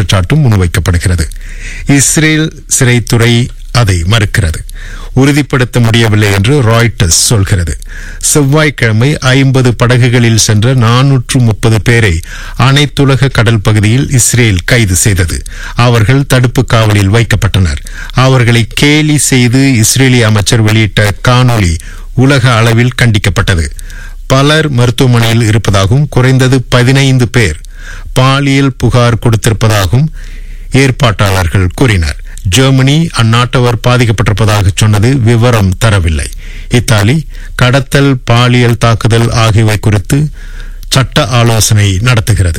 குற்றச்சாட்டும் முன்வைக்கப்படுகிறது Israel சிறைத்துறை அதை மறுக்கிறது உறுதிப்படுத்த முடியவில்லை என்று ராய்டர்ஸ் சொல்கிறது செவ்வாய்க்கிழமை ஐம்பது படகுகளில் சென்ற நானூற்று முப்பது பேரை அனைத்துலக கடல் பகுதியில் இஸ்ரேல் கைது செய்தது அவர்கள் தடுப்பு காவலில் வைக்கப்பட்டனர் அவர்களை கேலி செய்து இஸ்ரேலிய அமைச்சர் வெளியிட்ட காணொளி உலக அளவில் கண்டிக்கப்பட்டது பலர் மருத்துவமனையில் இருப்பதாகவும் குறைந்தது பதினைந்து பேர் பாலியல் புகார் கொடுத்திருப்பதாகவும் ஏற்பாட்டாளர்கள் கூறினர் ஜெர்மனி அந்நாட்டவர் பாதிக்கப்பட்டிருப்பதாக சொன்னது விவரம் தரவில்லை இத்தாலி கடத்தல் பாலியல் தாக்குதல் ஆகியவை குறித்து சட்ட ஆலோசனை நடத்துகிறது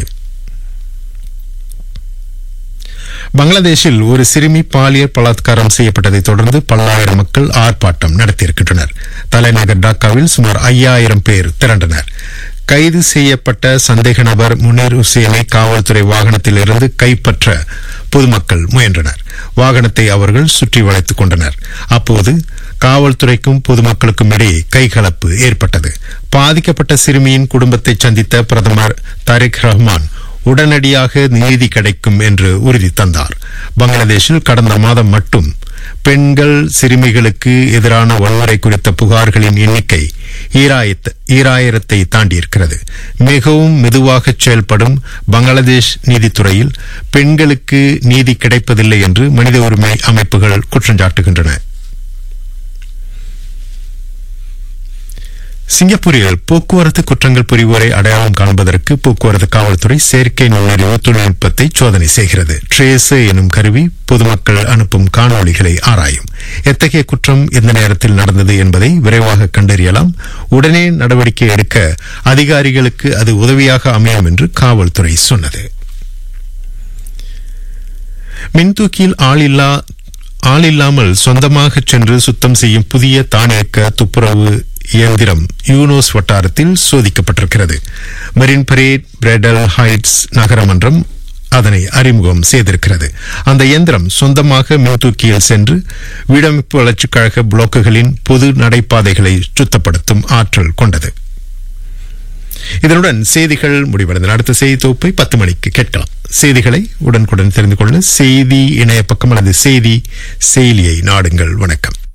பங்களாதேஷில் ஒரு சிறுமி பாலியல் பலாத்காரம் செய்யப்பட்டதை தொடர்ந்து பல்லாயிரம் மக்கள் ஆர்ப்பாட்டம் நடத்தியிருக்கின்றனர் தலைநகர் டாக்காவில் சுமார் ஐயாயிரம் பேர் திரண்டனர் கைது செய்யப்பட்ட சந்தேக நபர் முனீர் ஹுசேனை காவல்துறை வாகனத்தில் இருந்து கைப்பற்ற பொதுமக்கள் முயன்றனர் வாகனத்தை அவர்கள் சுற்றி வளைத்துக் கொண்டனர் அப்போது காவல்துறைக்கும் பொதுமக்களுக்கும் இடையே கைகலப்பு ஏற்பட்டது பாதிக்கப்பட்ட சிறுமியின் குடும்பத்தை சந்தித்த பிரதமர் தாரிக் ரஹ்மான் உடனடியாக நீதி கிடைக்கும் என்று உறுதி தந்தார் பங்களாதேஷில் கடந்த மாதம் மட்டும் பெண்கள் சிறுமிகளுக்கு எதிரான வன்முறை குறித்த புகார்களின் எண்ணிக்கை ஈராயிரத்தை தாண்டியிருக்கிறது மிகவும் மெதுவாக செயல்படும் பங்களாதேஷ் நீதித்துறையில் பெண்களுக்கு நீதி கிடைப்பதில்லை என்று மனித உரிமை அமைப்புகள் குற்றஞ்சாட்டுகின்றன சிங்கப்பூரில் போக்குவரத்து குற்றங்கள் புரிவோரை அடையாளம் காண்பதற்கு போக்குவரத்து காவல்துறை செயற்கை நுண்ணறிவு தொழில்நுட்பத்தை சோதனை செய்கிறது ட்ரேசு எனும் கருவி பொதுமக்கள் அனுப்பும் காணொளிகளை ஆராயும் எத்தகைய குற்றம் எந்த நேரத்தில் நடந்தது என்பதை விரைவாக கண்டறியலாம் உடனே நடவடிக்கை எடுக்க அதிகாரிகளுக்கு அது உதவியாக அமையும் என்று காவல்துறை சொன்னது மின்தூக்கியில் ஆளில்லா ஆளில்லாமல் சொந்தமாக சென்று சுத்தம் செய்யும் புதிய தானியக்க துப்புரவு இயந்திரம் யூனோஸ் வட்டாரத்தில் சோதிக்கப்பட்டிருக்கிறது மெரின் பரேட் பிரெடல் ஹைட்ஸ் நகரமன்றம் அதனை அறிமுகம் செய்திருக்கிறது அந்த இயந்திரம் சொந்தமாக மின்தூக்கியில் சென்று வீடமைப்பு வளர்ச்சிக் கழக பிளாக்குகளின் பொது நடைபாதைகளை சுத்தப்படுத்தும் ஆற்றல் கொண்டது இதனுடன் செய்திகள் முடிவடைந்தன அடுத்த செய்தி தொகுப்பை பத்து மணிக்கு கேட்கலாம் செய்திகளை உடனுக்குடன் தெரிந்து கொள்ள செய்தி இணைய பக்கம் அல்லது செய்தி செயலியை நாடுங்கள் வணக்கம்